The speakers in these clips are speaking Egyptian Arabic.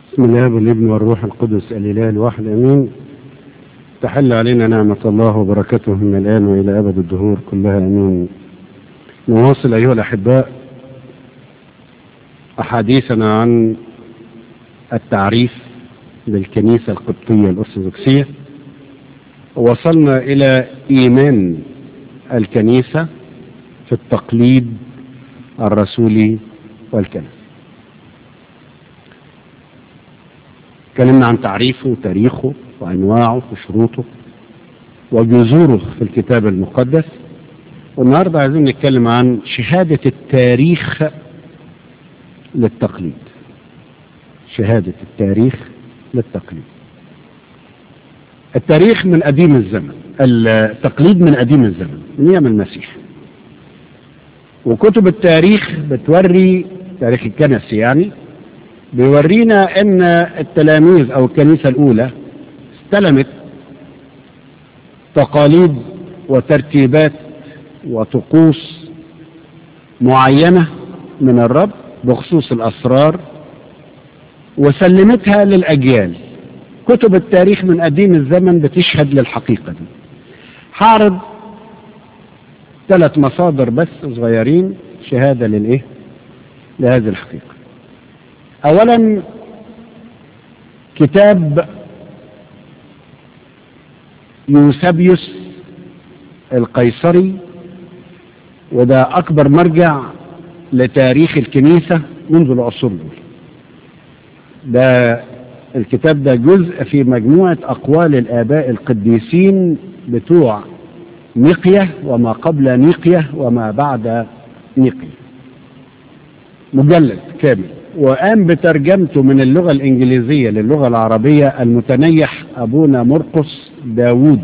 بسم الله والابن والروح القدس الإله الواحد أمين تحل علينا نعمة الله وبركته من الآن وإلى أبد الدهور كلها أمين نواصل أيها الأحباء أحاديثنا عن التعريف للكنيسة القبطية الأرثوذكسية وصلنا إلى إيمان الكنيسة في التقليد الرسولي والكنسي تكلمنا عن تعريفه وتاريخه وأنواعه وشروطه وجذوره في الكتاب المقدس والنهاردة عايزين نتكلم عن شهادة التاريخ للتقليد شهادة التاريخ للتقليد التاريخ من قديم الزمن التقليد من قديم الزمن من أيام المسيح وكتب التاريخ بتوري تاريخ الكنسي يعني بيورينا ان التلاميذ او الكنيسة الاولى استلمت تقاليد وترتيبات وطقوس معينة من الرب بخصوص الاسرار وسلمتها للاجيال كتب التاريخ من قديم الزمن بتشهد للحقيقة دي هعرض ثلاث مصادر بس صغيرين شهادة للايه لهذه الحقيقة اولا كتاب يوسبيوس القيصري وده اكبر مرجع لتاريخ الكنيسة منذ العصور دول ده الكتاب ده جزء في مجموعة اقوال الاباء القديسين بتوع نيقية وما قبل نيقية وما بعد نيقية مجلد كامل وقام بترجمته من اللغة الإنجليزية للغة العربية المتنيح أبونا مرقس داوود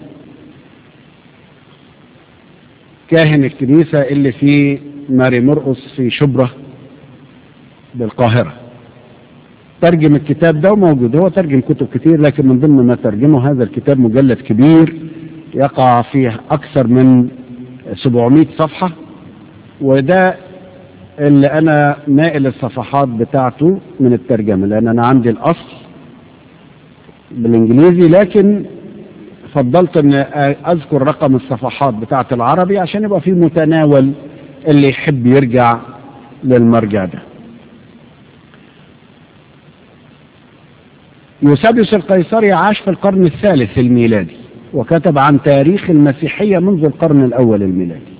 كاهن الكنيسة اللي في ماري مرقس في شبرة بالقاهرة ترجم الكتاب ده وموجود هو ترجم كتب كتير لكن من ضمن ما ترجمه هذا الكتاب مجلد كبير يقع فيه أكثر من 700 صفحة وده اللي انا ناقل الصفحات بتاعته من الترجمة لان انا عندي الاصل بالانجليزي لكن فضلت ان اذكر رقم الصفحات بتاعة العربي عشان يبقى في متناول اللي يحب يرجع للمرجع ده يوسابيوس القيصري عاش في القرن الثالث الميلادي وكتب عن تاريخ المسيحية منذ القرن الاول الميلادي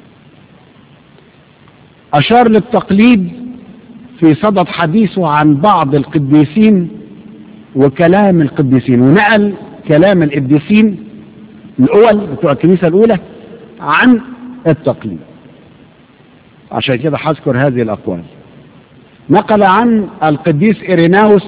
أشار للتقليد في صدد حديثه عن بعض القديسين وكلام القديسين ونقل كلام القديسين الأول بتوع الكنيسة الأولى عن التقليد عشان كده هذكر هذه الأقوال نقل عن القديس إيريناوس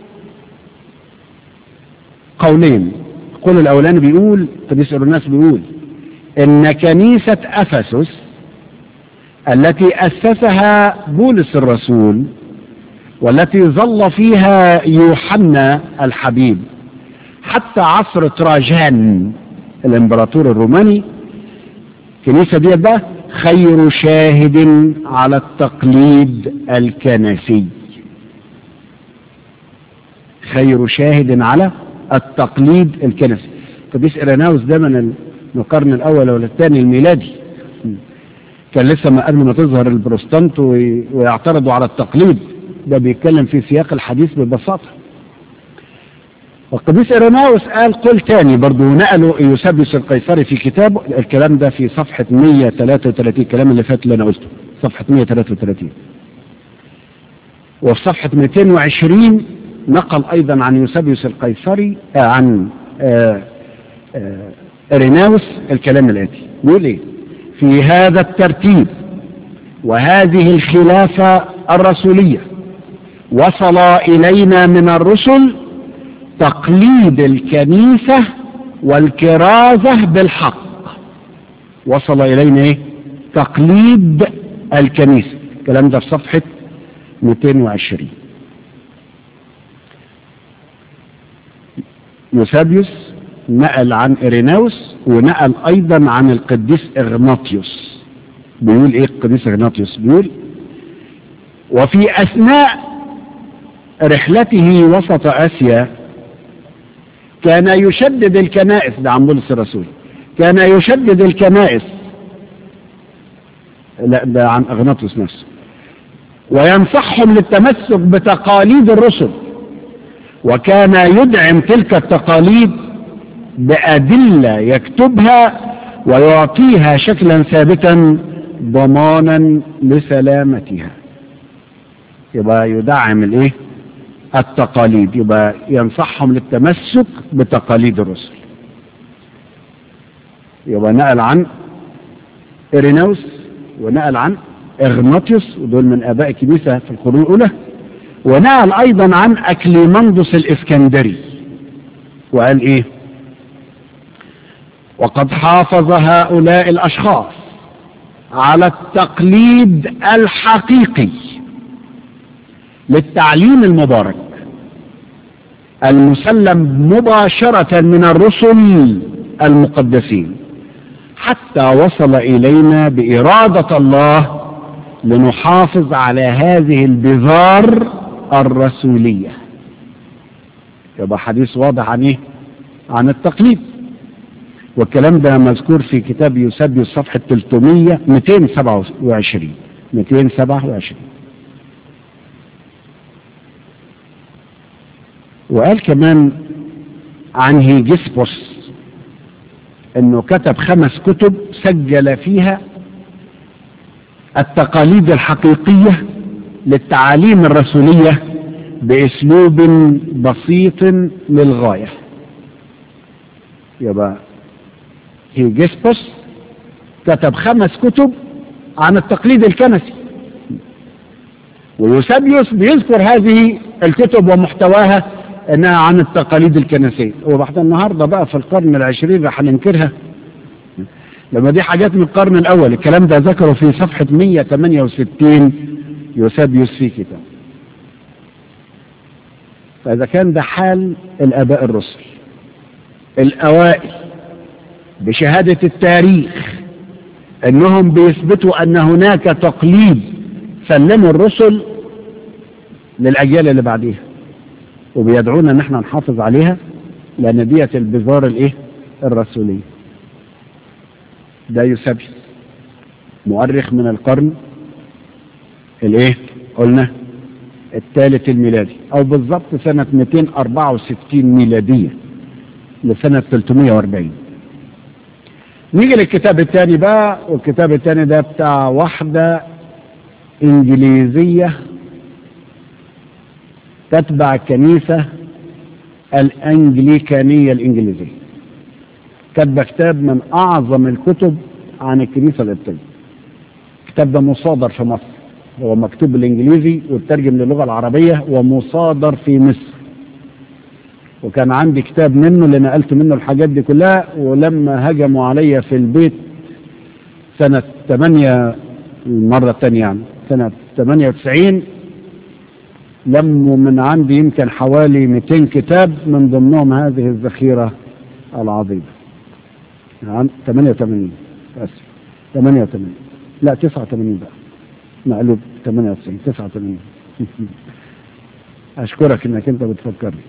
قولين القول الأولاني بيقول القديس إيريناوس بيقول إن كنيسة أفسس التي أسسها بولس الرسول والتي ظل فيها يوحنا الحبيب حتى عصر تراجان الامبراطور الروماني الكنيسة دي بقى خير شاهد على التقليد الكنسي خير شاهد على التقليد الكنسي قديس إيراناوس ده من القرن الأول ولا الثاني الميلادي كان لسه ما قبل ما تظهر البروستانت ويعترضوا على التقليد ده بيتكلم في سياق الحديث ببساطة والقديس إيراناوس قال قول تاني برضو نقلوا يوسابيوس القيصري في كتابه الكلام ده في صفحة 133 الكلام اللي فات اللي أنا قلته صفحة 133 وفي صفحة 220 نقل أيضا عن يوسابيوس القيصري آه عن آه آه إيراناوس الكلام الآتي بيقول إيه في هذا الترتيب وهذه الخلافة الرسولية وصل إلينا من الرسل تقليد الكنيسة والكرازة بالحق وصل إلينا إيه؟ تقليد الكنيسة الكلام ده في صفحة 220 يوسابيوس نقل عن إيريناوس ونقل أيضا عن القديس إغناطيوس بيقول إيه القديس إغناطيوس بيقول وفي أثناء رحلته وسط آسيا كان يشدد الكنائس ده عن بولس الرسول كان يشدد الكنائس لا ده عن أغناطوس نفسه وينصحهم للتمسك بتقاليد الرسل وكان يدعم تلك التقاليد بأدلة يكتبها ويعطيها شكلا ثابتا ضمانا لسلامتها يبقى يدعم الايه التقاليد يبقى ينصحهم للتمسك بتقاليد الرسل يبقى نقل عن إرينوس ونقل عن إغناطيوس ودول من آباء الكنيسة في القرون الأولى ونقل أيضا عن أكليمندس الإسكندري وقال إيه وقد حافظ هؤلاء الأشخاص على التقليد الحقيقي للتعليم المبارك المسلم مباشرة من الرسل المقدسين حتى وصل إلينا بإرادة الله لنحافظ على هذه البذار الرسولية يبقى حديث واضح عن ايه عن التقليد والكلام ده مذكور في كتاب يوسبيوس صفحة 300 227 227 وقال كمان عن هيجسبوس انه كتب خمس كتب سجل فيها التقاليد الحقيقية للتعاليم الرسولية باسلوب بسيط للغاية يبقى هيجسبوس كتب خمس كتب عن التقليد الكنسي ويوسابيوس بيذكر هذه الكتب ومحتواها انها عن التقاليد الكنسية وبعد النهاردة بقى في القرن العشرين راح ننكرها لما دي حاجات من القرن الاول الكلام ده ذكره في صفحة 168 يوسابيوس في كتاب فاذا كان ده حال الاباء الرسل الاوائل بشهادة التاريخ انهم بيثبتوا ان هناك تقليد سلموا الرسل للاجيال اللي بعديها وبيدعونا ان احنا نحافظ عليها لان ديت البذار الايه الرسوليه ده يوسبيوس مؤرخ من القرن الايه قلنا الثالث الميلادي او بالضبط سنة 264 ميلادية لسنة 340 نيجي للكتاب الثاني بقى والكتاب الثاني ده بتاع واحدة انجليزية تتبع الكنيسة الانجليكانية الانجليزية كتب كتاب من اعظم الكتب عن الكنيسة القبطية الكتاب ده مصادر في مصر هو مكتوب بالانجليزي والترجم للغة العربية ومصادر في مصر وكان عندي كتاب منه اللي نقلت منه الحاجات دي كلها ولما هجموا عليا في البيت سنة 8 المرة الثانية يعني سنة 98 لموا من عندي يمكن حوالي 200 كتاب من ضمنهم هذه الذخيرة العظيمة عام 88 اسف 88 لا 89 بقى مقلوب 98 89 اشكرك انك انت بتفكرني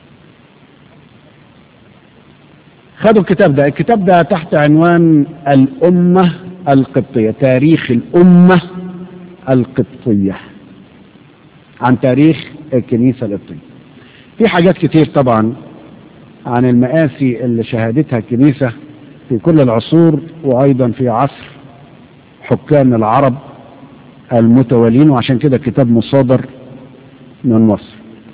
خدوا الكتاب ده الكتاب ده تحت عنوان الأمة القبطية تاريخ الأمة القبطية عن تاريخ الكنيسة القبطية في حاجات كتير طبعا عن المآسي اللي شهدتها الكنيسة في كل العصور وأيضا في عصر حكام العرب المتوالين وعشان كده كتاب مصادر من مصر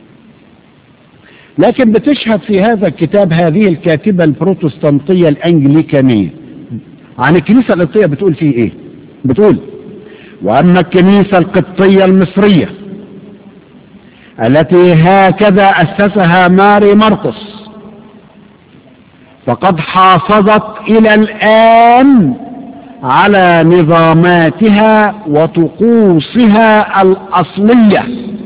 لكن بتشهد في هذا الكتاب هذه الكاتبة البروتستانتية الأنجليكانية عن الكنيسة القبطية بتقول فيه إيه بتقول وأما الكنيسة القبطية المصرية التي هكذا أسسها ماري مرقس فقد حافظت إلى الآن على نظاماتها وطقوسها الأصلية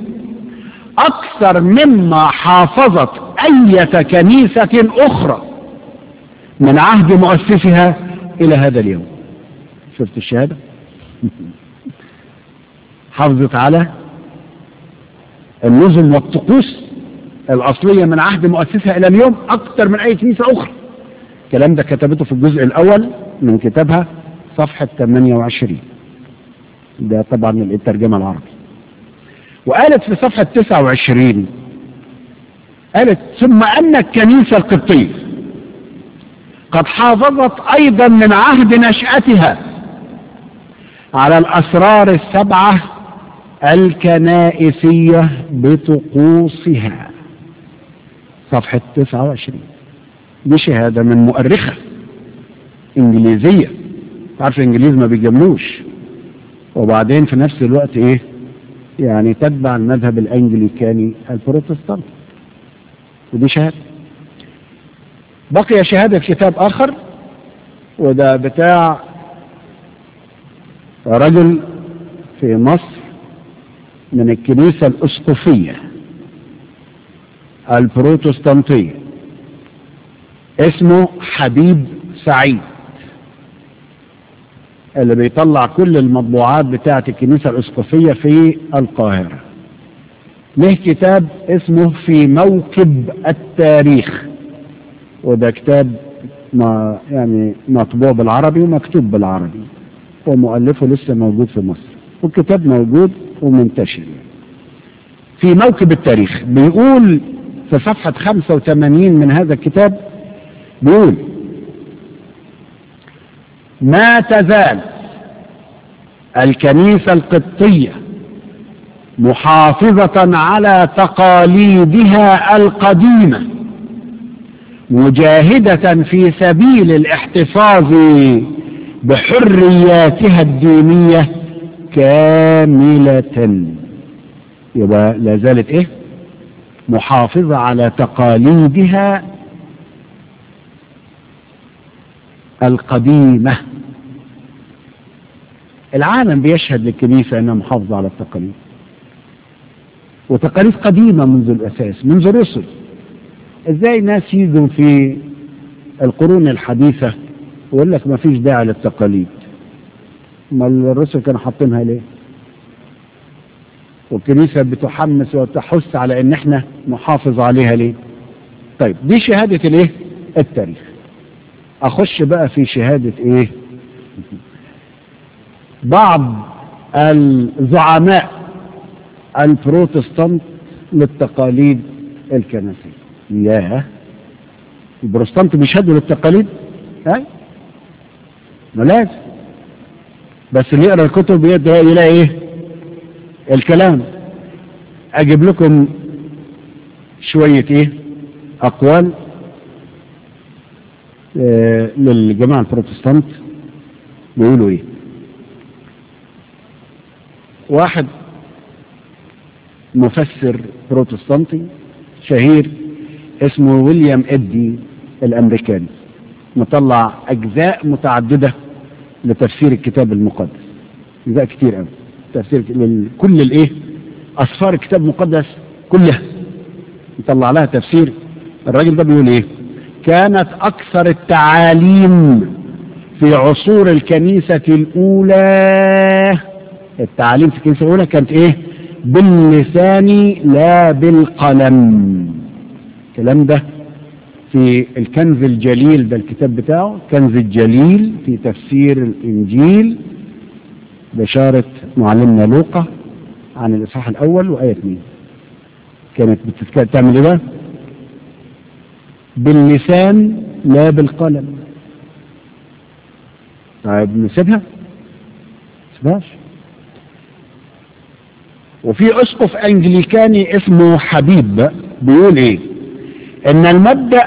أكثر مما حافظت أية كنيسة أخرى من عهد مؤسسها إلى هذا اليوم شفت الشهادة حافظت على النظم والطقوس الأصلية من عهد مؤسسها إلى اليوم أكثر من أي كنيسة أخرى الكلام ده كتبته في الجزء الأول من كتابها صفحة 28 ده طبعا الترجمة العربي وقالت في صفحة 29 قالت ثم أن الكنيسة القبطية قد حافظت أيضا من عهد نشأتها على الأسرار السبعة الكنائسية بطقوسها صفحة 29 دي شهادة من مؤرخة إنجليزية تعرف الإنجليز ما بيجاملوش وبعدين في نفس الوقت إيه يعني تتبع المذهب الأنجليكاني البروتستانتي ودي شهادة بقي شهادة في كتاب آخر وده بتاع رجل في مصر من الكنيسة الأسقفية البروتستانتية اسمه حبيب سعيد اللي بيطلع كل المطبوعات بتاعة الكنيسة الأسقفية في القاهرة له كتاب اسمه في موكب التاريخ وده كتاب ما يعني مطبوع بالعربي ومكتوب بالعربي ومؤلفه لسه موجود في مصر والكتاب موجود ومنتشر في موكب التاريخ بيقول في صفحة 85 من هذا الكتاب بيقول ما تزال الكنيسة القبطية محافظة على تقاليدها القديمة مجاهدة في سبيل الاحتفاظ بحرياتها الدينية كاملة يبقى لا زالت ايه محافظة على تقاليدها القديمة العالم بيشهد للكنيسة انها محافظة على التقاليد وتقاليد قديمة منذ الاساس منذ الرسل ازاي ناس يجوا في القرون الحديثة ويقول لك ما فيش داعي للتقاليد ما الرسل كانوا حاطينها ليه والكنيسة بتحمس وتحث على ان احنا نحافظ عليها ليه طيب دي شهادة الايه التاريخ اخش بقى في شهادة ايه بعض الزعماء البروتستانت للتقاليد الكنسية ياه البروتستانت بيشهدوا للتقاليد اي ما لازم بس اللي يقرا الكتب يلاقي ايه الكلام اجيب لكم شوية ايه اقوال آه للجماعة البروتستانت بيقولوا ايه واحد مفسر بروتستانتي شهير اسمه ويليام ادي الامريكاني مطلع اجزاء متعددة لتفسير الكتاب المقدس اجزاء كتير قوي تفسير كل الايه اسفار الكتاب المقدس كلها يطلع لها تفسير الراجل ده بيقول ايه كانت اكثر التعاليم في عصور الكنيسة الاولى التعاليم في الكنيسة الاولى كانت ايه باللسان لا بالقلم الكلام ده في الكنز الجليل ده الكتاب بتاعه كنز الجليل في تفسير الانجيل بشارة معلمنا لوقا عن الإصحاح الأول وآية 2 كانت بتعمل إيه بقى؟ باللسان لا بالقلم طيب نسيبها؟ نسيبهاش وفي أسقف أنجليكاني اسمه حبيب بيقول إيه؟ إن المبدأ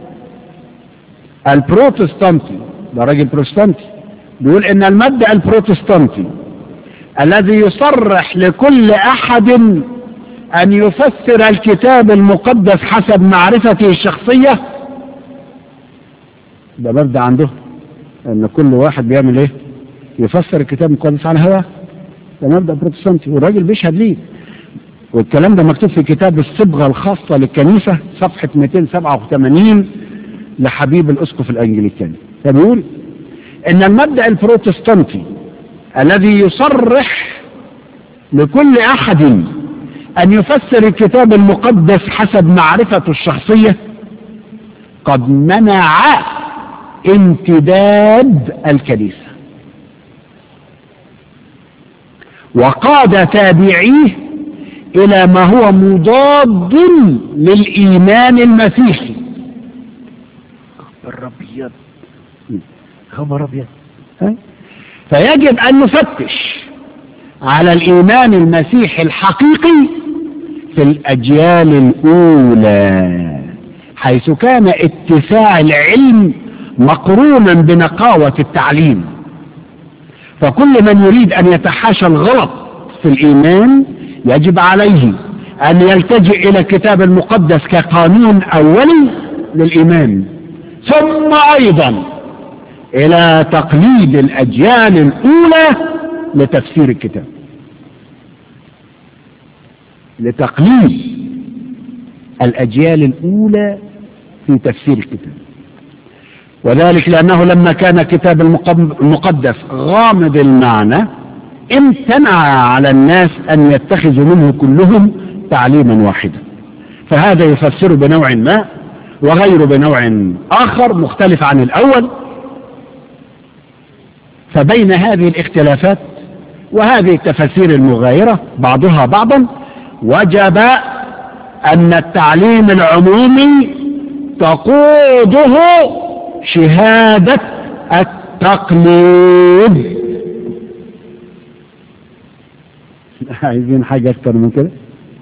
البروتستانتي ده راجل بروتستانتي بيقول ان المبدأ البروتستانتي الذي يصرح لكل احد ان يفسر الكتاب المقدس حسب معرفته الشخصية ده مبدأ عنده ان كل واحد بيعمل ايه يفسر الكتاب المقدس على هواه ده مبدأ بروتستانتي والراجل بيشهد ليه والكلام ده مكتوب في كتاب الصبغة الخاصة للكنيسة صفحة 287 لحبيب الاسقف الانجليكاني فبيقول ان المبدأ البروتستانتي الذي يصرح لكل احد أن يفسر الكتاب المقدس حسب معرفته الشخصية قد منع امتداد الكنيسة وقاد تابعيه إلى ما هو مضاد للإيمان المسيحي خبر أبيض خبر أبيض فيجب أن نفتش على الإيمان المسيحي الحقيقي في الأجيال الأولى حيث كان اتساع العلم مقرونا بنقاوة التعليم فكل من يريد أن يتحاشى الغلط في الإيمان يجب عليه أن يلتجئ إلى الكتاب المقدس كقانون أولي للإيمان ثم أيضا إلى تقليد الأجيال الأولى لتفسير الكتاب لتقليد الأجيال الأولى في تفسير الكتاب وذلك لأنه لما كان كتاب المقدس غامض المعنى امتنع على الناس أن يتخذوا منه كلهم تعليما واحدا فهذا يفسر بنوع ما وغيره بنوع آخر مختلف عن الأول فبين هذه الاختلافات وهذه التفاسير المغايرة بعضها بعضا وجب أن التعليم العمومي تقوده شهادة التقليد عايزين حاجة أكتر من كده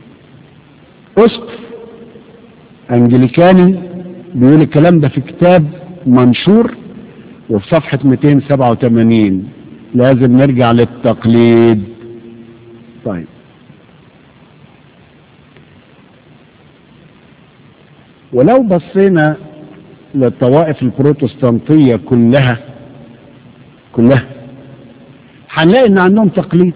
أسقف أنجليكاني بيقول الكلام ده في كتاب منشور وفي صفحة 287 لازم نرجع للتقليد طيب ولو بصينا للطوائف البروتستانتية كلها كلها هنلاقي ان عندهم تقليد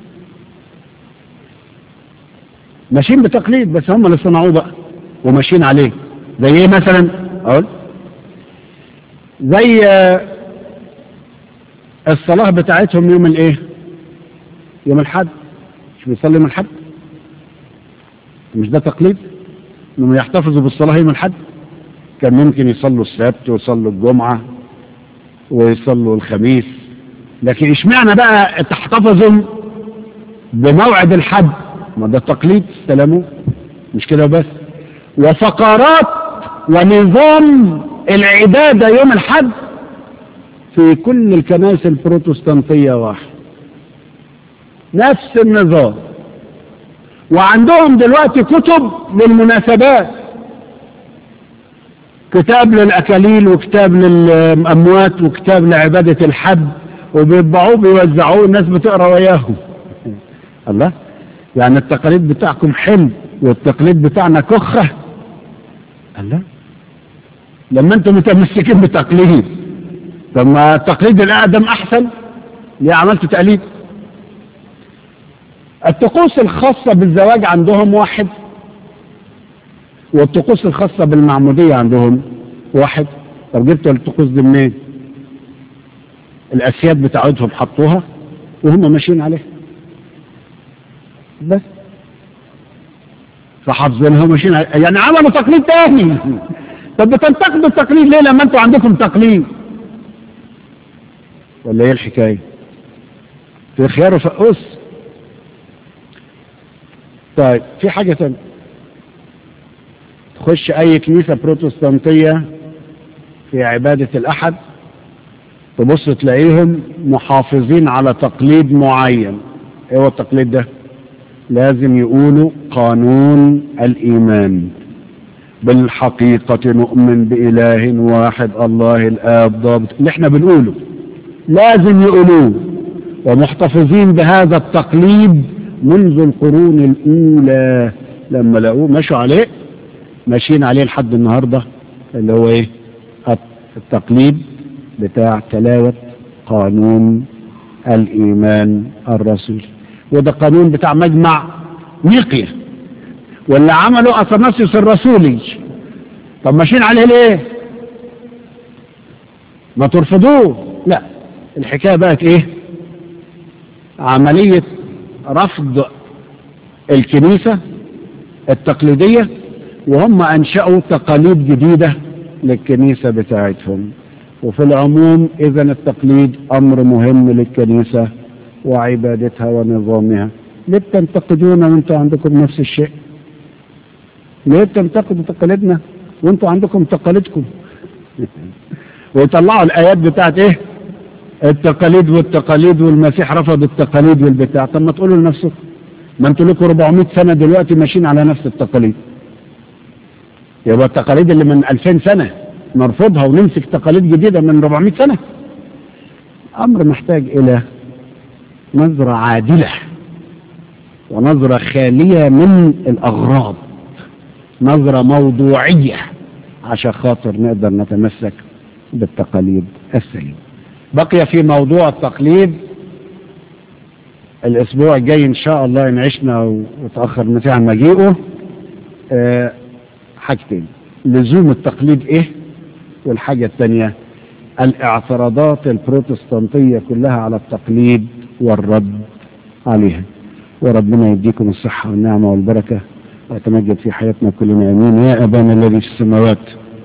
ماشيين بتقليد بس هم اللي صنعوه بقى وماشيين عليه زي ايه مثلا اقول زي الصلاة بتاعتهم يوم الايه يوم الحد مش بيصلي يوم الحد مش ده تقليد انهم يحتفظوا بالصلاة يوم الحد كان ممكن يصلوا السبت ويصلوا الجمعة ويصلوا الخميس لكن اشمعنى بقى تحتفظوا بموعد الحد ما ده تقليد استلموه مش كده بس وفقرات ونظام العبادة يوم الحد في كل الكنائس البروتستانتية واحد نفس النظام وعندهم دلوقتي كتب للمناسبات كتاب للأكاليل وكتاب للأموات وكتاب لعبادة الحد وبيطبعوه بيوزعوه الناس بتقرا وياهم الله يعني التقاليد بتاعكم حلو والتقليد بتاعنا كخة الله لما انتم متمسكين بتقليد طب ما التقليد الأقدم أحسن ليه عملتوا تقليد الطقوس الخاصة بالزواج عندهم واحد والطقوس الخاصة بالمعمودية عندهم واحد طب جبتوا الطقوس دي منين؟ الأسياد بتاعتهم حطوها وهم ماشيين عليها بس فحافظينها وماشيين عليها يعني عملوا تقليد تاني طب بتنتقدوا التقليد ليه لما انتوا عندكم تقليد؟ ولا ايه الحكاية؟ في خيار وفقوس طيب في حاجة تانية تخش أي كنيسة بروتستانتية في عبادة الأحد تبص تلاقيهم محافظين على تقليد معين ايه هو التقليد ده لازم يقولوا قانون الإيمان بالحقيقة نؤمن بإله واحد الله الآب ضابط اللي احنا بنقوله لازم يقولوه ومحتفظين بهذا التقليد منذ القرون الأولى لما لقوه مشوا عليه ماشيين عليه لحد النهاردة اللي هو ايه التقليد بتاع تلاوة قانون الإيمان الرسولي وده قانون بتاع مجمع نيقيا واللي عمله أثناسيوس الرسولي طب ماشيين عليه ليه ما ترفضوه لا الحكاية بقت ايه عملية رفض الكنيسة التقليدية وهم أنشأوا تقاليد جديدة للكنيسة بتاعتهم وفي العموم إذا التقليد أمر مهم للكنيسة وعبادتها ونظامها ليه بتنتقدونا وانتوا عندكم نفس الشيء ليه بتنتقدوا تقاليدنا وانتوا عندكم تقاليدكم ويطلعوا الآيات بتاعت ايه التقاليد والتقاليد والمسيح رفض التقاليد والبتاع طب ما تقولوا لنفسكم ما انتوا لكم 400 سنة دلوقتي ماشيين على نفس التقاليد يبقى التقاليد اللي من 2000 سنة نرفضها ونمسك تقاليد جديدة من 400 سنة أمر محتاج إلى نظرة عادلة ونظرة خالية من الأغراض نظرة موضوعية عشان خاطر نقدر نتمسك بالتقاليد السليمة بقي في موضوع التقليد الأسبوع الجاي إن شاء الله إن عشنا وتأخر المسيح عن مجيئه أه حاجتين لزوم التقليد إيه والحاجة الثانية الاعتراضات البروتستانتية كلها على التقليد والرد عليها وربنا يديكم الصحة والنعمة والبركة ويتمجد في حياتنا كلنا امين يا ابانا الذي في السماوات